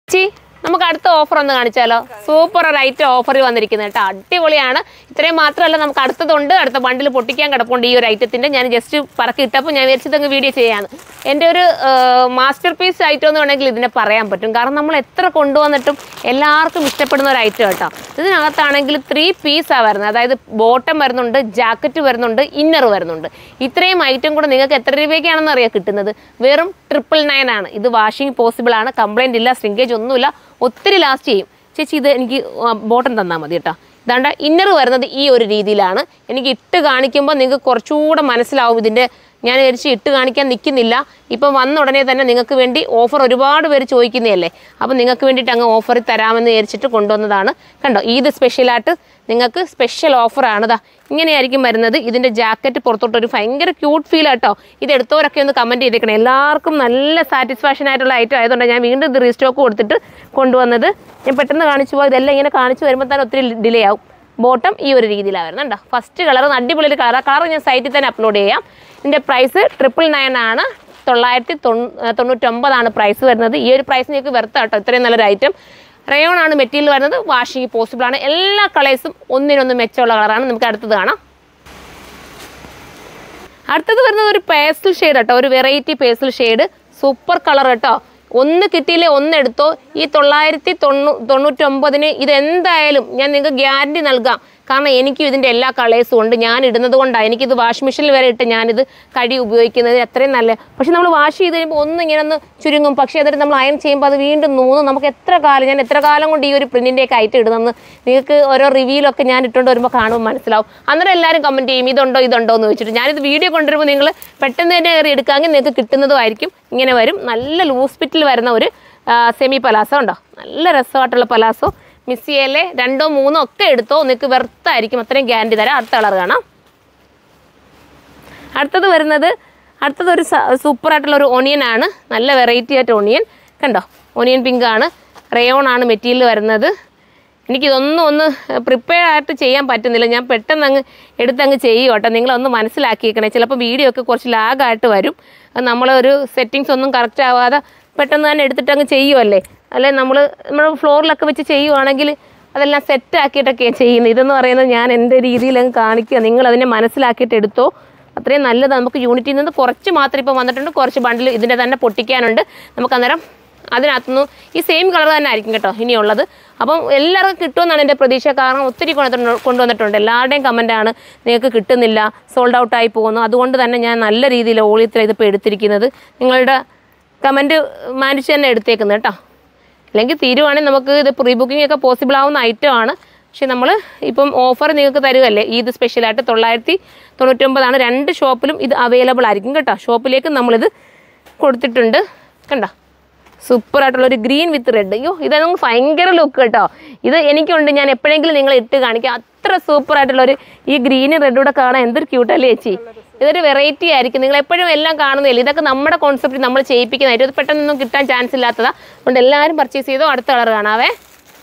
ചി നമുക്ക് അടുത്ത ഓഫർ ഒന്ന് കാണിച്ചാലോ സൂപ്പർ ഒരു ഐറ്റം ഓഫറിൽ വന്നിരിക്കുന്നത് കേട്ടോ അടിപൊളിയാണ് ഇത്രയും മാത്രമല്ല നമുക്ക് അടുത്തതുണ്ട് അടുത്ത ബണ്ടിൽ പൊട്ടിക്കാൻ കിടപ്പുണ്ട് ഈ ഒരു ഐറ്റത്തിൻ്റെ ഞാൻ ജസ്റ്റ് പറക്കി ഇട്ടപ്പോൾ ഞാൻ വിചാരിച്ചത് അങ്ങ് വീഡിയോ ചെയ്യാന്ന് എൻ്റെ ഒരു മാസ്റ്റർ പീസ് ഐറ്റം എന്ന് വേണമെങ്കിൽ ഇതിനെ പറയാൻ പറ്റും കാരണം നമ്മൾ എത്ര കൊണ്ടുവന്നിട്ടും എല്ലാവർക്കും ഇഷ്ടപ്പെടുന്ന ഒരു ഐറ്റം കേട്ടോ ഇതിനകത്താണെങ്കിൽ ത്രീ പീസാണ് വരുന്നത് അതായത് ബോട്ടം വരുന്നുണ്ട് ജാക്കറ്റ് വരുന്നുണ്ട് ഇന്നർ വരുന്നുണ്ട് ഇത്രയും ഐറ്റം കൂടെ നിങ്ങൾക്ക് എത്ര രൂപയ്ക്കാണെന്ന് അറിയാം കിട്ടുന്നത് വെറും ട്രിപ്പിൾ നയൻ ആണ് ഇത് വാഷിംഗ് പോസിബിൾ ആണ് കംപ്ലൈൻറ്റ് ഇല്ല ശ്രിങ്കേജ് ഒന്നുമില്ല ഒത്തിരി ലാസ്റ്റ് ചെയ്യും ചേച്ചി ഇത് എനിക്ക് ബോട്ടം തന്നാൽ മതി കേട്ടോ ഇതാണ്ട ഇന്നർ വരുന്നത് ഈ ഒരു രീതിയിലാണ് എനിക്ക് ഇട്ട് കാണിക്കുമ്പോൾ നിങ്ങൾക്ക് കുറച്ചുകൂടെ മനസ്സിലാവും ഇതിൻ്റെ ഞാൻ വിചാരിച്ച് ഇട്ട് കാണിക്കാൻ നിൽക്കുന്നില്ല ഇപ്പം വന്ന ഉടനെ തന്നെ നിങ്ങൾക്ക് വേണ്ടി ഓഫർ ഒരുപാട് പേര് ചോദിക്കുന്നതല്ലേ അപ്പം നിങ്ങൾക്ക് വേണ്ടിയിട്ട് അങ്ങ് ഓഫറിൽ തരാമെന്ന് വിചാരിച്ചിട്ട് കൊണ്ടുവന്നതാണ് കണ്ടോ ഈദ് സ്പെഷ്യലായിട്ട് നിങ്ങൾക്ക് സ്പെഷ്യൽ ഓഫറാണ് ദാ ഇങ്ങനെയായിരിക്കും വരുന്നത് ഇതിൻ്റെ ജാക്കറ്റ് പുറത്തോട്ട് ഒരു ഭയങ്കര ക്യൂട്ട് ഫീൽ ആട്ടോ ഇത് എടുത്തവരൊക്കെ ഒന്ന് കമൻറ്റ് ചെയ്തേക്കണം എല്ലാവർക്കും നല്ല സാറ്റിസ്ഫാക്ഷൻ ആയിട്ടുള്ള ഐറ്റം ആയതുകൊണ്ട് ഞാൻ വീണ്ടും ഇത് റീസ്റ്റോക്ക് കൊടുത്തിട്ട് കൊണ്ടുവന്നത് ഞാൻ പെട്ടെന്ന് കാണിച്ചു പോയി ഇതെല്ലാം ഇങ്ങനെ കാണിച്ചു വരുമ്പോൾ തന്നെ ഒത്തിരി ഡിലേ ആവും ബോട്ടം ഈ ഒരു രീതിയിലാണ് വരുന്നത് കേട്ടോ ഫസ്റ്റ് കളർ അടിപൊളി ഒരു കളർ കളർ ഞാൻ സൈറ്റിൽ തന്നെ അപ്ലോഡ് ചെയ്യാം ഇതിൻ്റെ പ്രൈസ് ട്രിപ്പിൾ നയൻ ആണ് തൊള്ളായിരത്തി തൊണ്ണൂ തൊണ്ണൂറ്റൊമ്പതാണ് പ്രൈസ് വരുന്നത് ഈ ഒരു പ്രൈസ് നിങ്ങൾക്ക് വെറുത്ത കേട്ടോ ഇത്രയും നല്ലൊരു ഐറ്റം റയോൺ ആണ് മെറ്റീരിയൽ വരുന്നത് വാഷിംഗ് പോസിബിൾ ആണ് എല്ലാ കളേഴ്സും ഒന്നിനൊന്ന് മെച്ചമുള്ള കളറാണ് നമുക്ക് അടുത്തത് കാണാം അടുത്തത് വരുന്നത് ഒരു പേസ്റ്റൽ ഷെയ്ഡ് കേട്ടോ ഒരു variety pastel shade super colour കേട്ടോ ഒന്ന് കിട്ടിയില്ലേ ഒന്ന് എടുത്തോ ഈ തൊള്ളായിരത്തി തൊണ്ണൂ തൊണ്ണൂറ്റൊമ്പതിന് ഇത് എന്തായാലും ഞാൻ നിങ്ങൾക്ക് ഗ്യാരണ്ടി നൽകാം കാരണം എനിക്കും ഇതിൻ്റെ എല്ലാ കളേഴ്സും ഉണ്ട് ഞാൻ ഇടുന്നത് കൊണ്ടാണ് എനിക്കിത് വാഷ് മെഷീനിൽ വരെ ഇട്ട് ഞാനിത് കടി ഉപയോഗിക്കുന്നത് അത്രയും നല്ല പക്ഷെ നമ്മൾ വാഷ് ചെയ്ത് കഴിയുമ്പോൾ ഒന്ന് ഇങ്ങനെ ഒന്ന് ചുരുങ്ങും പക്ഷേ അതൊരു നമ്മൾ അയൺ ചെയ്യുമ്പോൾ അത് വീണ്ടും നൂന്നും നമുക്ക് എത്ര കാലം ഞാൻ എത്ര കാലം കൊണ്ട് ഈ ഒരു പ്രിൻറ്റിൻ്റെ ഒക്കെ ആയിട്ട് ഇടുന്നെന്ന് നിങ്ങൾക്ക് ഓരോ റിവ്യൂലൊക്കെ ഞാൻ ഇട്ടുകൊണ്ട് വരുമ്പോൾ കാണുമ്പോൾ മനസ്സിലാവും അന്നേരം എല്ലാവരും കമൻറ്റ് ചെയ്യും ഇതുണ്ടോ ഇതുണ്ടോ എന്ന് ചോദിച്ചിട്ട് ഞാനിത് വീഡിയോ കൊണ്ടുവരുമ്പോൾ നിങ്ങൾ പെട്ടെന്ന് തന്നെ കയറി എടുക്കാമെങ്കിൽ നിങ്ങൾക്ക് കിട്ടുന്നതുമായിരിക്കും ഇങ്ങനെ വരും നല്ല ലൂസ് ഫിറ്റിൽ വരുന്ന ഒരു സെമി പലാസോ ഉണ്ടോ നല്ല രസമായിട്ടുള്ള പലാസോ മിസ് ചെയ്യല്ലേ രണ്ടോ മൂന്നോ ഒക്കെ എടുത്തോ നിങ്ങൾക്ക് വെറുത്തായിരിക്കും അത്രയും ഗ്യാരണ്ടി തരാം അടുത്ത കളർ കാണാം അടുത്തത് വരുന്നത് അടുത്തത് ഒരു സൂപ്പർ ആയിട്ടുള്ള ഒരു ഒണിയൻ ആണ് നല്ല വെറൈറ്റി ആയിട്ട് ഒണിയൻ കണ്ടോ ഒണിയൻ പിങ്ക് ആണ് റയോൺ ആണ് മെറ്റീരിയൽ വരുന്നത് എനിക്കിതൊന്നും ഒന്ന് പ്രിപ്പയർ ആയിട്ട് ചെയ്യാൻ പറ്റുന്നില്ല ഞാൻ പെട്ടെന്ന് അങ്ങ് എടുത്തങ്ങ് ചെയ്യും കേട്ടോ നിങ്ങളൊന്ന് മനസ്സിലാക്കിയേക്കണേ ചിലപ്പോൾ വീഡിയോ ഒക്കെ കുറച്ച് ലാഗായിട്ട് വരും അത് നമ്മളൊരു സെറ്റിങ്സ് ഒന്നും കറക്റ്റ് ആവാതെ പെട്ടെന്ന് തന്നെ എടുത്തിട്ട് അങ്ങ് ചെയ്യുമല്ലേ അല്ലെ നമ്മൾ നമ്മൾ ഫ്ലോറിലൊക്കെ വെച്ച് ചെയ്യുവാണെങ്കിൽ അതെല്ലാം സെറ്റ് ആക്കിയിട്ടൊക്കെയാണ് ചെയ്യുന്നത് ഇതെന്ന് പറയുന്നത് ഞാൻ എൻ്റെ രീതിയിൽ അങ്ങ് കാണിക്കുക നിങ്ങൾ അതിനെ മനസ്സിലാക്കിയിട്ട് എടുത്തോ അത്രയും നല്ലത് നമുക്ക് യൂണിറ്റിൽ നിന്ന് കുറച്ച് മാത്രം ഇപ്പോൾ വന്നിട്ടുണ്ട് കുറച്ച് ബണ്ടിൽ ഇതിൻ്റെ തന്നെ പൊട്ടിക്കാനുണ്ട് നമുക്ക് അന്നേരം അതിനകത്തുനിന്ന് ഈ സെയിം കളർ തന്നെ ആയിരിക്കും കേട്ടോ ഇനിയുള്ളത് അപ്പം എല്ലാവർക്കും കിട്ടുമെന്നാണ് എൻ്റെ പ്രതീക്ഷ കാരണം ഒത്തിരി കൊണ്ടുവന്നിട്ടുണ്ട് കൊണ്ടുവന്നിട്ടുണ്ട് എല്ലാവരുടെയും കമൻറ്റാണ് നിങ്ങൾക്ക് കിട്ടുന്നില്ല സോൾഡ് ഔട്ട് ആയി പോകുന്നു അതുകൊണ്ട് തന്നെ ഞാൻ നല്ല രീതിയിൽ ഓളിയത്തിൽ ഇതിപ്പോൾ എടുത്തിരിക്കുന്നത് നിങ്ങളുടെ കമൻറ്റ് മാനിച്ച് തന്നെ എടുത്തേക്കുന്നത് കേട്ടോ അല്ലെങ്കിൽ തീരുവാണെങ്കിൽ നമുക്ക് ഇത് പ്രീ ബുക്കിംഗ് ഒക്കെ പോസിബിൾ ആവുന്ന ഐറ്റം ആണ് പക്ഷെ നമ്മൾ ഇപ്പം ഓഫർ നിങ്ങൾക്ക് തരുമല്ലേ ഈദ് സ്പെഷ്യലായിട്ട് തൊള്ളായിരത്തി തൊണ്ണൂറ്റൊമ്പതാണ് രണ്ട് ഷോപ്പിലും ഇത് അവൈലബിൾ ആയിരിക്കും കേട്ടോ ഷോപ്പിലേക്ക് നമ്മളിത് കൊടുത്തിട്ടുണ്ട് കണ്ടോ സൂപ്പർ ആയിട്ടുള്ള ഒരു ഗ്രീൻ വിത്ത് റെഡ് അയ്യോ ഇതൊന്നും ഭയങ്കര ലുക്ക് കേട്ടോ ഇത് എനിക്കുണ്ട് ഞാൻ എപ്പോഴെങ്കിലും നിങ്ങൾ ഇട്ട് കാണിക്കാം അത്ര സൂപ്പർ ആയിട്ടുള്ള ഒരു ഈ ഗ്രീനും റെഡും കൂടെ കാണാൻ എന്തൊരു ക്യൂട്ടല്ലേ ചേച്ചി ഇതൊരു വെറൈറ്റി ആയിരിക്കും നിങ്ങൾ എപ്പോഴും എല്ലാം കാണുന്നില്ല ഇതൊക്കെ നമ്മുടെ കോൺസെപ്റ്റ് നമ്മൾ ചെയ്യിപ്പിക്കുന്നതായിട്ട് ഇത് പെട്ടെന്നൊന്നും കിട്ടാൻ ചാൻസ് ഇല്ലാത്തതാ അതുകൊണ്ട് എല്ലാവരും പർച്ചേസ് ചെയ്തോ അടുത്ത കളർ കാണാവേ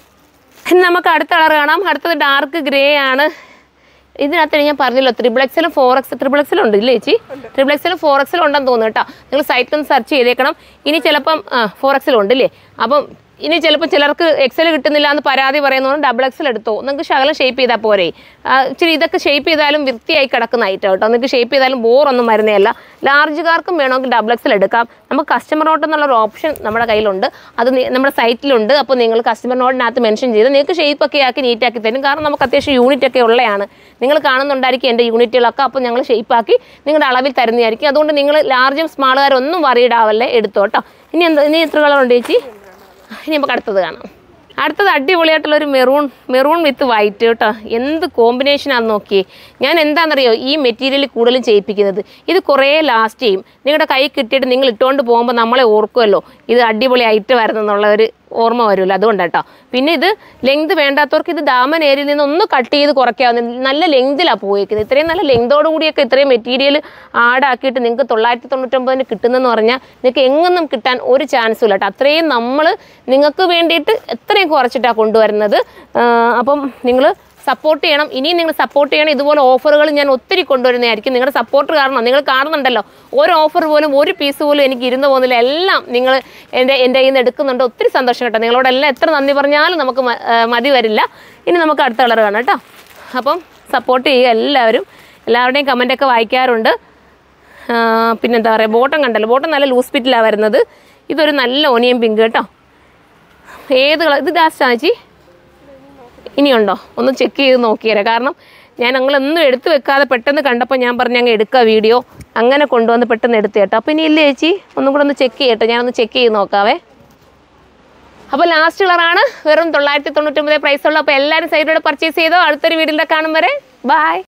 ഇനി നമുക്ക് അടുത്ത കളർ കാണാം അടുത്തത് ഡാർക്ക് ഗ്രേ ആണ് ഇതിനകത്ത് ഞാൻ പറഞ്ഞല്ലോ ത്രിബിൾ എക്സലും ഫോർ എക്സ് ത്രിബിൾ എക്സലും ഉണ്ട് ഇല്ലേ ചേച്ചി ത്രിബിൾ എക്സലും ഫോർ എക്സലും ഉണ്ടെന്ന് തോന്നുന്നു കേട്ടോ നിങ്ങൾ സൈറ്റിൽ ഒന്ന് സെർച്ച് ചെയ്തേക്കണം ഇനി ചിലപ്പം ആ ഫോർ എക്സലും ഉണ്ട് ഇല്ലേ അപ്പം ഇനി ചിലപ്പോൾ ചിലർക്ക് എക്സൽ കിട്ടുന്നില്ല എന്ന് പരാതി പറയുന്നതുകൊണ്ട് ഡബിൾ എക്സൽ എടുത്തോ നിങ്ങൾക്ക് ശകലം ഷേപ്പ് ചെയ്താൽ പോരെ ആ, ഇച്ചിരി ഇതൊക്കെ ഷേപ്പ് ചെയ്താലും വൃത്തിയായി കിടക്കുന്ന ഐറ്റം കേട്ടോ നിങ്ങൾക്ക് ഷേപ്പ് ചെയ്താലും ബോറൊന്നും വരുന്നതല്ല ലാർജുകാർക്കും വേണമെങ്കിൽ ഡബിൾ എക്സൽ എടുക്കാം നമുക്ക് കസ്റ്റമർ നോട്ട് എന്നുള്ള ഒരു ഓപ്ഷൻ നമ്മുടെ കയ്യിലുണ്ട് അത് നി- നമ്മുടെ സൈറ്റിലുണ്ട് അപ്പോൾ നിങ്ങൾ കസ്റ്റമർ നോട്ടിനകത്ത് മെൻഷൻ ചെയ്ത് നിങ്ങൾക്ക് ഷേപ്പ് ഒക്കെ ആക്കി നീറ്റാക്കി തരും കാരണം നമുക്ക് അത്യാവശ്യം യൂണിറ്റ് ഒക്കെ ഉള്ളതാണ് നിങ്ങൾ കാണുന്നുണ്ടായിരിക്കും എൻ്റെ യൂണിറ്റുകളൊക്കെ അപ്പോൾ ഞങ്ങൾ ഷേപ്പാക്കി നിങ്ങളുടെ അളവിൽ തരുന്നതായിരിക്കും അതുകൊണ്ട് നിങ്ങൾ ലാർജും സ്മാളുകാരൊന്നും വറിയിടാവല്ലേ എടുത്തോ കേട്ടോ ഇനി എന്താ ഇനി എത്ര കളറുണ്ട് ചേച്ചി ഇനി നമുക്ക് അടുത്തത് കാണാം അടുത്തത് അടിപൊളിയായിട്ടുള്ള ഒരു മെറൂൺ മെറൂൺ വിത്ത് വൈറ്റ് കേട്ടോ എന്ത് കോമ്പിനേഷനാണെന്ന് നോക്കിയേ ഞാൻ എന്താണെന്നറിയോ ഈ മെറ്റീരിയൽ കൂടുതലും ചെയ്യിപ്പിക്കുന്നത് ഇത് കുറേ ലാസ്റ്റ് ചെയ്യും നിങ്ങളുടെ കൈ കിട്ടിയിട്ട് നിങ്ങൾ ഇട്ടുകൊണ്ട് പോകുമ്പോൾ നമ്മളെ ഓർക്കുമല്ലോ ഇത് അടിപൊളി ഐറ്റം ആയിരുന്നു എന്നുള്ള ഒരു ഓർമ്മ വരുമല്ലോ അതുകൊണ്ട് കേട്ടോ പിന്നെ ഇത് ലെങ്ത് വേണ്ടാത്തവർക്ക് ഇത് ഡാമൻ ഏരിയയിൽ നിന്ന് ഒന്ന് കട്ട് ചെയ്ത് കുറയ്ക്കാവുന്ന നല്ല ലെങ്തിലാണ് പോയേക്കുന്നത് ഇത്രയും നല്ല ലെങ്തോട് കൂടിയൊക്കെ ഇത്രയും മെറ്റീരിയൽ ആഡാക്കിയിട്ട് നിങ്ങൾക്ക് തൊള്ളായിരത്തി തൊണ്ണൂറ്റൊമ്പതിന് കിട്ടുന്നെന്ന് പറഞ്ഞാൽ നിങ്ങൾക്ക് എങ്ങൊന്നും കിട്ടാൻ ഒരു ചാൻസും ഇല്ല കേട്ടോ അത്രയും നമ്മൾ നിങ്ങൾക്ക് വേണ്ടിയിട്ട് എത്രയും കുറച്ചിട്ടാണ് കൊണ്ടുവരുന്നത് ആ, അപ്പം നിങ്ങൾ സപ്പോർട്ട് ചെയ്യണം ഇനിയും നിങ്ങൾ സപ്പോർട്ട് ചെയ്യണം ഇതുപോലെ ഓഫറുകൾ ഞാൻ ഒത്തിരി കൊണ്ടുവരുന്നതായിരിക്കും നിങ്ങളുടെ സപ്പോർട്ട് കാരണം നിങ്ങൾ കാണുന്നുണ്ടല്ലോ ഓരോ ഓഫർ പോലും ഒരു പീസ് പോലും എനിക്ക് ഇരുന്ന് പോകുന്നില്ല എല്ലാം നിങ്ങൾ എൻ്റെ എൻ്റെ കയ്യിൽ നിന്ന് എടുക്കുന്നുണ്ട് ഒത്തിരി സന്തോഷം കേട്ടോ നിങ്ങളോടെല്ലാം എത്ര നന്ദി പറഞ്ഞാലും നമുക്ക് മ- ആ, മതി വരില്ല ഇനി നമുക്ക് അടുത്ത കളർ കാണാം കേട്ടോ അപ്പം സപ്പോർട്ട് ചെയ്യുക എല്ലാവരും എല്ലാവരുടെയും കമൻ്റൊക്കെ വായിക്കാറുണ്ട് ആ, പിന്നെന്താ പറയുക ബോട്ടം കണ്ടല്ലോ ബോട്ടം നല്ല ലൂസ് ഫിറ്റിലാണ് വരുന്നത് ഇതൊരു നല്ല ഓനിയൻ പിങ്ക് കേട്ടോ ഏത് കളർ ഇത് ലാസ്റ്റാണ് ചേച്ചി ഇനിയുണ്ടോ ഒന്ന് ചെക്ക് ചെയ്ത് നോക്കിയേരാ കാരണം ഞാൻ ഞങ്ങളൊന്നും എടുത്തു വെക്കാതെ പെട്ടെന്ന് കണ്ടപ്പോൾ ഞാൻ പറഞ്ഞു അങ്ങ് എടുക്കുക വീഡിയോ അങ്ങനെ കൊണ്ടുവന്ന് പെട്ടെന്ന് എടുത്ത് കേട്ടോ അപ്പോൾ ഇനി ഇല്ലേ ചേച്ചി ഒന്നും കൂടെ ഒന്ന് ചെക്ക് ചെയ്യട്ടെ ഞാനൊന്ന് ചെക്ക് ചെയ്ത് നോക്കാവേ അപ്പോൾ ലാസ്റ്റ് കളറാണ് വെറും തൊള്ളായിരത്തി തൊണ്ണൂറ്റൊമ്പത് പ്രൈസുള്ള അപ്പോൾ എല്ലാവരും സൈഡിലൂടെ പർച്ചേസ് ചെയ്തോ അടുത്തൊരു വീഡിയോയിൽ കാണും വരെ ബൈ